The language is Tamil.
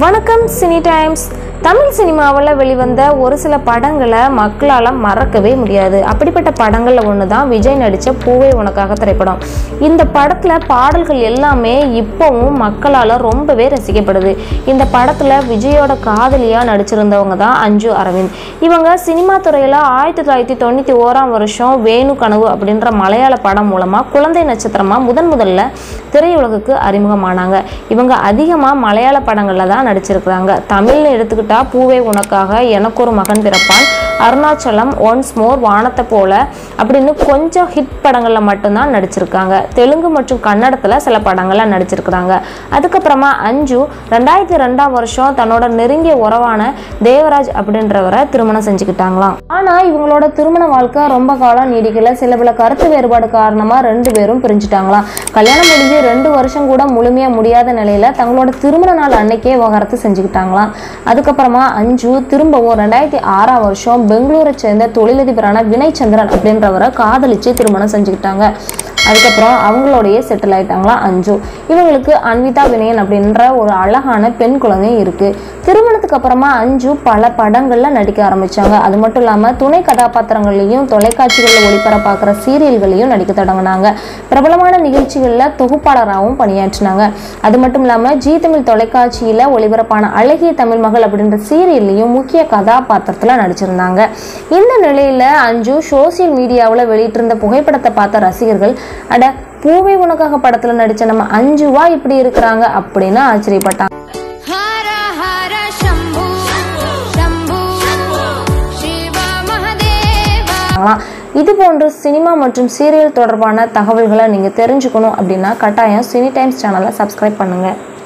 வணக்கம் சினி டைம்ஸ் தமிழ் சினிமாவில் வெளிவந்த ஒரு சில படங்களை மக்களால் மறக்கவே முடியாது அப்படிப்பட்ட படங்களில் ஒன்று தான் விஜய் நடித்த பூவே உனக்காக திரைப்படம் இந்த படத்தில் பாடல்கள் எல்லாமே இப்போவும் மக்களால் ரொம்பவே ரசிக்கப்படுது இந்த படத்தில் விஜயோட காதலியாக நடிச்சிருந்தவங்க தான் அஞ்சு அரவிந்த் இவங்க சினிமா துறையில் ஆயிரத்தி தொள்ளாயிரத்தி தொண்ணூற்றி ஓராம் வருஷம் வேணு கனவு அப்படின்ற மலையாள படம் மூலமாக குழந்தை நட்சத்திரமாக முதன் முதல்ல திரையுலகுக்கு அறிமுகமானாங்க இவங்க அதிகமாக மலையாள படங்களில் தான் நடிச்சிருக்கிறாங்க தமிழ்னு எடுத்துக்கிட்டா பூவே உனக்காக எனக்கு ஒரு மகன் பிறப்பான் அருணாச்சலம் ஒன்ஸ் மோர் வானத்தை போல அப்படின்னு கொஞ்சம் ஹிட் படங்களில் மட்டும்தான் நடிச்சிருக்காங்க தெலுங்கு மற்றும் கன்னடத்தில் சில படங்களில் நடிச்சிருக்கிறாங்க அதுக்கப்புறமா அஞ்சு ரெண்டாயிரத்தி ரெண்டாம் வருஷம் தன்னோட நெருங்கிய உறவான தேவராஜ் அப்படின்றவரை திருமணம் செஞ்சுக்கிட்டாங்களாம் ஆனால் இவங்களோட திருமண வாழ்க்கை ரொம்ப காலம் நீடிக்கல சில பல கருத்து வேறுபாடு காரணமாக ரெண்டு பேரும் பிரிஞ்சுட்டாங்களாம் கல்யாணம் முடிஞ்சு ரெண்டு வருஷம் கூட முழுமையாக முடியாத நிலையில தங்களோட திருமண நாள் அன்னைக்கே விவகாரத்து செஞ்சுக்கிட்டாங்களாம் அதுக்கப்புறமா அஞ்சு திரும்பவும் ரெண்டாயிரத்தி ஆறாம் வருஷம் பெங்களூரை சேர்ந்த தொழிலதிபரான வினய் சந்திரன் அப்படின்றவரை காதலிச்சு திருமணம் செஞ்சுக்கிட்டாங்க அதுக்கப்புறம் அவங்களோடயே செட்டில் ஆயிட்டாங்களாம் அஞ்சு இவங்களுக்கு அன்விதா வினயன் அப்படின்ற ஒரு அழகான பெண் குழந்தையும் இருக்கு திருமணத்துக்கு அப்புறமா அஞ்சு பல படங்கள்ல நடிக்க ஆரம்பிச்சாங்க அது மட்டும் இல்லாம துணை கதாபாத்திரங்களையும் தொலைக்காட்சிகளில் ஒளிபரப்பாக்குற சீரியல்களையும் நடிக்க தொடங்கினாங்க பிரபலமான நிகழ்ச்சிகளில் தொகுப்பாளராகவும் பணியாற்றினாங்க அது மட்டும் இல்லாம ஜி தமிழ் தொலைக்காட்சியில ஒளிபரப்பான அழகிய தமிழ் மகள் அப்படின்ற சீரியல்லையும் முக்கிய கதாபாத்திரத்துல நடிச்சிருந்தாங்க இந்த நிலையில அஞ்சு சோசியல் மீடியாவில் வெளியிட்டிருந்த புகைப்படத்தை பார்த்த ரசிகர்கள் அட பூவை உனக்காக படத்துல நடிச்ச நம்ம அஞ்சுவா இப்படி இருக்கிறாங்க அப்படின்னு ஆச்சரியப்பட்டாங்க हर हर शम्भु शम्भु शिव महदेव பண்ணலாம் இது போன்ற சினிமா மற்றும் சீரியல் தொடர்பான தகவல்களை நீங்கள் தெரிஞ்சுக்கணும் அப்படின்னா கட்டாயம் சினி டைம்ஸ் சேனலை சப்ஸ்கிரைப் பண்ணுங்கள்